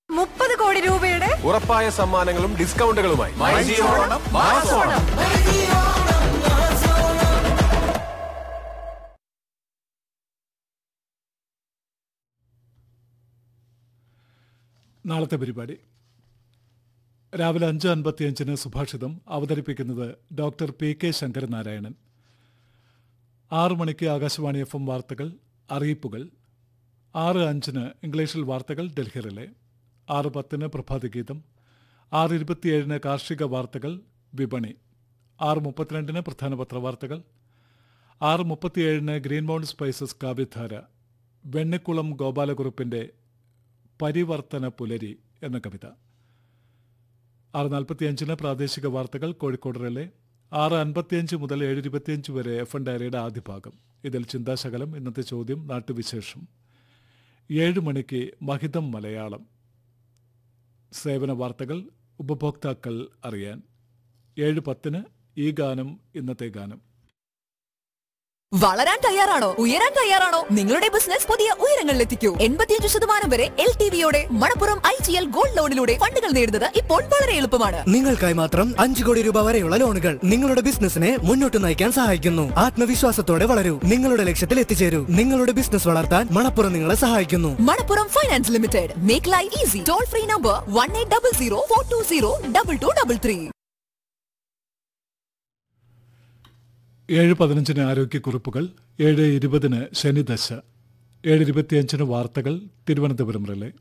മുപ്പത് കോടി രൂപയുടെ ഉറപ്പായ സമ്മാനങ്ങളും ഡിസ്കൗണ്ടുകളുമായി നാളത്തെ പരിപാടി രാവിലെ അഞ്ച് അൻപത്തിയഞ്ചിന് സുഭാഷിതം അവതരിപ്പിക്കുന്നത് ഡോക്ടർ പി കെ ശങ്കരനാരായണൻ ആറു മണിക്ക് ആകാശവാണി എഫ് എം വാർത്തകൾ അറിയിപ്പുകൾ ആറ് അഞ്ചിന് ഇംഗ്ലീഷിൽ വാർത്തകൾ ഡൽഹിറിലെ ആറ് പത്തിന് പ്രഭാതഗീതം ആറ് ഇരുപത്തിയേഴിന് കാർഷിക വാർത്തകൾ വിപണി ആറ് മുപ്പത്തിരണ്ടിന് പ്രധാന പത്രവാർത്തകൾ ആറ് മുപ്പത്തിയേഴിന് ഗ്രീൻ മൗണ്ട് സ്പൈസസ് കാവ്യധാര വെണ്ണിക്കുളം ഗോപാലകുറുപ്പിന്റെ പരിവർത്തന പുലരി എന്ന കവിത ആറ് നാൽപ്പത്തിയഞ്ചിന് പ്രാദേശിക വാർത്തകൾ കോഴിക്കോട് റിലേ ആറ് അൻപത്തിയഞ്ച് മുതൽ ഏഴ് ഇരുപത്തിയഞ്ച് വരെ എഫ് എൻ ഡയറിയുടെ ആദ്യ ഭാഗം ഇതിൽ ചിന്താശകലം ഇന്നത്തെ ചോദ്യം നാട്ടുവിശേഷം ഏഴ് മണിക്ക് മഹിതം മലയാളം സേവന വാർത്തകൾ ഉപഭോക്താക്കൾ അറിയാൻ ഏഴ് പത്തിന് ഈ ഗാനം ഇന്നത്തെ ഗാനം വളരാൻ തയ്യാറാണോ ഉയരാൻ തയ്യാറാണോ നിങ്ങളുടെ ബിസിനസ് പുതിയ ഉയരങ്ങളിലെത്തിക്കൂ എൺപത്തിയഞ്ച് ശതമാനം വരെ എൽ ടി വിയോടെ Manappuram I G L gold ലോണിലൂടെ ഫണ്ടുകൾ നേടുന്നത് ഇപ്പോൾ വളരെ എളുപ്പമാണ് നിങ്ങൾക്കായി മാത്രം അഞ്ചു കോടി രൂപ വരെയുള്ള ലോണുകൾ നിങ്ങളുടെ ബിസിനസിനെ മുന്നോട്ട് നയിക്കാൻ സഹായിക്കുന്നു ആത്മവിശ്വാസത്തോടെ വളരൂ നിങ്ങളുടെ ലക്ഷ്യത്തിൽ എത്തിച്ചേരൂ നിങ്ങളുടെ ബിസിനസ് വളർത്താൻ മണപ്പുറം നിങ്ങളെ സഹായിക്കുന്നു Manappuram finance limited make life easy toll free number one eight double zero four two zero double two double three ഏഴ് പതിനഞ്ചിന് ആരോഗ്യക്കുറിപ്പുകൾ ഏഴ് ഇരുപതിന് ശനിദശ ഏഴ് ഇരുപത്തിയഞ്ചിന് വാർത്തകൾ തിരുവനന്തപുരം റിലേ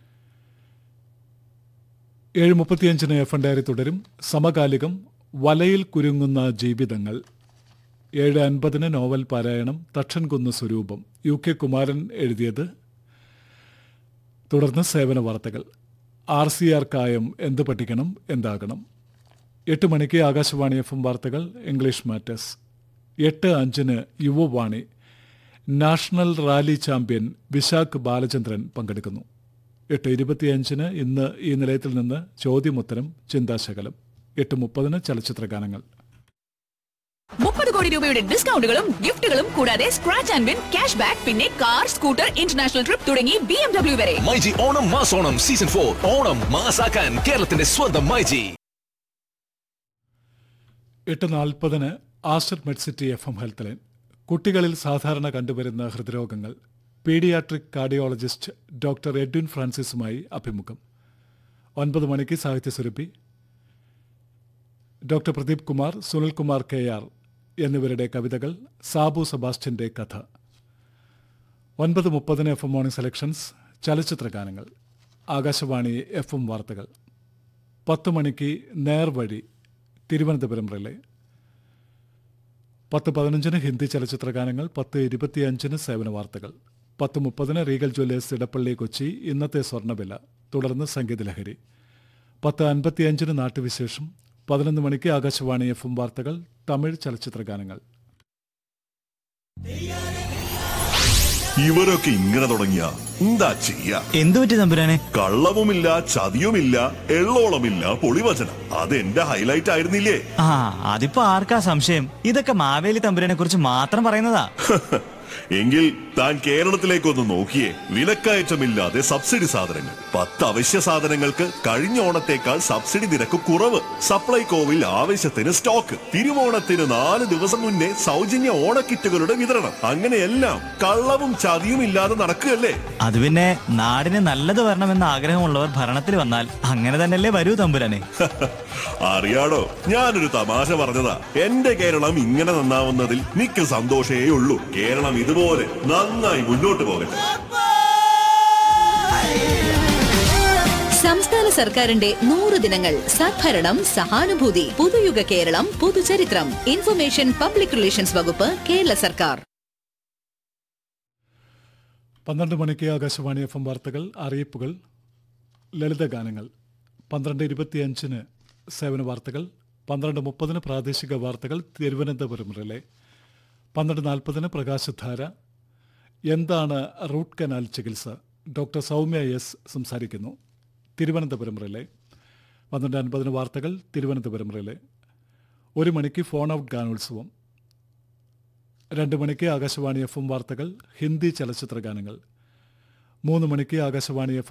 ഏഴ് മുപ്പത്തിയഞ്ചിന് എഫ് എൻ ഡയറി തുടരും സമകാലികം വലയിൽ കുരുങ്ങുന്ന ജീവിതങ്ങൾ ഏഴ് അൻപതിന് നോവൽ പാരായണം തക്ഷൻകുന്ന് സ്വരൂപം യു കെ കുമാരൻ എഴുതിയത് തുടർന്ന് സേവന വാർത്തകൾ ആർ സി ആർ കായം എന്ത് പഠിക്കണം എന്താകണം എട്ട് മണിക്ക് ആകാശവാണി എഫ് എം വാർത്തകൾ ഇംഗ്ലീഷ് മാറ്റേഴ്സ് എട്ട് അഞ്ചിന് Yuvavani national rally champion Vishakh Balachandran പങ്കെടുക്കുന്നു എട്ട് ഇരുപത്തിയഞ്ചിന് ഇന്ന് ഈ നിലയത്തിൽ നിന്ന് ചോദ്യമുത്തരം ചിന്താശകലം എട്ട് മുപ്പതിന് ചലച്ചിത്ര ഗാനങ്ങൾ മുപ്പത് കോടി രൂപയുടെ ഡിസ്കൗണ്ടുകളും ഗിഫ്റ്റുകളും കൂടാതെ scratch and win cash back പിന്നെ കാർ സ്കൂട്ടർ ഇന്റർനാഷണൽ ട്രിപ്പ് തുടങ്ങി ബി എം ഡബ്ല്യു വരെ മൈജി ഓണം മാസോണം സീസൺ ഫോർ ഓണം മാസാക്കാൻ കേരളത്തിന്റെ സ്വന്തം മൈജി എട്ട് നാൽപ്പതിന് Aster Medcity F M health line കുട്ടികളിൽ സാധാരണ കണ്ടുവരുന്ന ഹൃദ്രോഗങ്ങൾ പീഡിയാട്രിക് കാർഡിയോളജിസ്റ്റ് ഡോക്ടർ എഡ്വിൻ ഫ്രാൻസിസുമായി അഭിമുഖം ഒൻപത് മണിക്ക് സാഹിത്യസ്വരൂപി doctor Pradeep Kumar Sunilkumar K R എന്നിവരുടെ കവിതകൾ സാബു സെബാസ്റ്റ്യന്റെ കഥ ഒൻപത് മുപ്പതിന് എഫ് എം മോർണിംഗ് സെലക്ഷൻസ് ചലച്ചിത്ര ഗാനങ്ങൾ ആകാശവാണി എഫ് എം വാർത്തകൾ പത്ത് മണിക്ക് നേർവഴി തിരുവനന്തപുരം റിലേ പത്ത് പതിനഞ്ചിന് ഹിന്ദി ചലച്ചിത്ര ഗാനങ്ങൾ പത്ത് ഇരുപത്തിയഞ്ചിന് സേവന വാർത്തകൾ പത്ത് മുപ്പതിന് റീഗൽ ജ്വല്ലേഴ്സ് ഇടപ്പള്ളി കൊച്ചി ഇന്നത്തെ സ്വർണ്ണവില തുടർന്ന് സംഗീതലഹരി പത്ത് അൻപത്തിയഞ്ചിന് നാട്ടുവിശേഷം പതിനൊന്ന് മണിക്ക് ആകാശവാണി എഫ് എം വാർത്തകൾ തമിഴ് ചലച്ചിത്ര ഗാനങ്ങൾ ഇവരൊക്കെ ഇങ്ങനെ തുടങ്ങിയ എന്താ ചെയ്യാ എന്തു പറ്റി തമ്പുരാനെ കള്ളവുമില്ല ചതിയുമില്ല എള്ളോളമില്ല പൊളിവചനം അത് എന്റെ ഹൈലൈറ്റ് ആയിരുന്നില്ലേ ആ അതിപ്പോ ആർക്കാ സംശയം ഇതൊക്കെ മാവേലി തമ്പുരാനെ കുറിച്ച് മാത്രം പറയുന്നതാ എങ്കിൽ താൻ കേരളത്തിലേക്കൊന്ന് നോക്കിയേ വിലക്കയറ്റമില്ലാതെ സബ്സിഡി സാധനങ്ങൾ പത്ത് അവശ്യ സാധനങ്ങൾക്ക് കഴിഞ്ഞ ഓണത്തേക്കാൾ സബ്സിഡി നിരക്ക് കുറവ് സപ്ലൈകോവിൽ ആവശ്യത്തിന് സ്റ്റോക്ക് തിരുവോണത്തിന് നാല് ദിവസം മുന്നേ സൗജന്യ ഓണക്കിറ്റുകളുടെ വിതരണം അങ്ങനെയെല്ലാം കള്ളവും ചതിയും ഇല്ലാതെ നടക്കുകയല്ലേ അത് പിന്നെ നാടിന് നല്ലത് വരണമെന്ന ആഗ്രഹമുള്ളവർ ഭരണത്തിൽ വന്നാൽ അങ്ങനെ തന്നെയല്ലേ വരൂ തമ്പുരാനെ അറിയാടോ ഞാനൊരു തമാശ പറഞ്ഞതാ എന്റെ കേരളം ഇങ്ങനെ നന്നാവുന്നതിൽ മിക്ക സന്തോഷേ ഉള്ളൂ കേരളം ഇതുപോലെ നന്നായി മുന്നോട്ട് പോകട്ടെ സംസ്ഥാന സർക്കാരിന്റെ നൂറ് ദിനങ്ങൾ സദ്ഭരണം സഹാനുഭൂതി പുതുയുഗ കേരളം പുതുചരിത്രം ഇൻഫർമേഷൻ പബ്ലിക് റിലേഷൻസ് വകുപ്പ് കേരള സർക്കാർ പന്ത്രണ്ട് മണിക്ക് ആകാശവാണി എഫ് എം വാർത്തകൾ അറിയിപ്പുകൾ ലളിത ഗാനങ്ങൾ പന്ത്രണ്ട് ഇരുപത്തിയഞ്ചിന് സേവന വാർത്തകൾ പന്ത്രണ്ട് മുപ്പതിന് പ്രാദേശിക വാർത്തകൾ തിരുവനന്തപുരം റിലേ പന്ത്രണ്ട് നാൽപ്പതിന് പ്രകാശധാര എന്താണ് റൂട്ട് കനാൽ ചികിത്സ ഡോക്ടർ സൗമ്യ എസ് സംസാരിക്കുന്നു തിരുവനന്തപുരം റിലേ പന്ത്രണ്ട് അൻപതിന് വാർത്തകൾ തിരുവനന്തപുരം റിലേ ഒരു മണിക്ക് ഫോൺ ഔട്ട് ഗാനോത്സവം രണ്ട് മണിക്ക് ആകാശവാണി എഫ് എം വാർത്തകൾ ഹിന്ദി ചലച്ചിത്ര ഗാനങ്ങൾ മൂന്ന് മണിക്ക് ആകാശവാണി എഫ്